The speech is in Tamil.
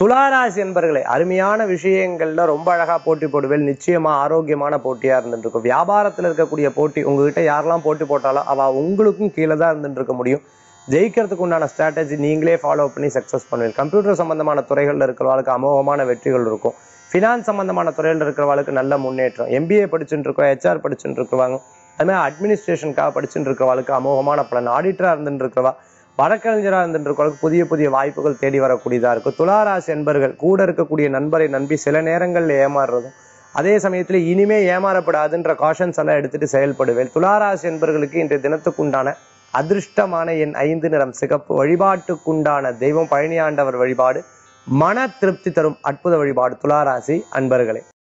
துளாராசி என்பர்களே அருமையான விஷயங்கள்ல ரொம்ப அழகா போட்டி போடுவேல் நிச்சயமா ஆரோக்கியமான போட்டியா இருந்துட்டு இருக்கும் வியாபாரத்துல இருக்கக்கூடிய போட்டி உங்ககிட்ட யாரெல்லாம் போட்டி போட்டாலும் அவ உங்களுக்கும் கீழே தான் இருந்துட்டு இருக்க முடியும் ஜெயிக்கிறதுக்கு உண்டான ஸ்ட்ராட்டஜி நீங்களே ஃபாலோ பண்ணி சக்ஸஸ் பண்ணுவீங்க கம்ப்யூட்டர் சம்பந்தமான துறைகள்ல இருக்கிறவங்களுக்கு அமோகமான வெற்றிகள் இருக்கும் ஃபினான்ஸ் சம்பந்தமான துறையில் இருக்கிறவங்களுக்கு நல்ல முன்னேற்றம் எம்பிஏ படிச்சுட்டு இருக்கோம் ஹெச்ஆர் படிச்சுட்டு இருக்கிறவங்க அது மாதிரி அட்மினிஸ்ட்ரேஷனுக்காக படிச்சுட்டு இருக்கிறவங்களுக்கு அமோகமான பலன் ஆடிட்டரா இருந்துட்டு இருக்கிறவா வழக்கறிஞராக இருந்துட்டு இருக்கிறவங்களுக்கு புதிய புதிய வாய்ப்புகள் தேடி வரக்கூடியதா இருக்கும் துளாராசி என்பர்கள் கூட இருக்கக்கூடிய நண்பரை நம்பி சில நேரங்கள்ல ஏமாறுறதும் அதே சமயத்துல இனிமே ஏமாறப்படாதுன்ற காஷன்ஸ் எல்லாம் எடுத்துட்டு செயல்படுவேன் துளாராசி என்பர்களுக்கு இன்றைய தினத்துக்குண்டான அதிர்ஷ்டமான என் ஐந்து நிறம் சிகப்பு வழிபாட்டுக்குண்டான தெய்வம் பழனியாண்டவர் வழிபாடு மன திருப்தி தரும் அற்புத வழிபாடு துளாராசி அன்பர்களே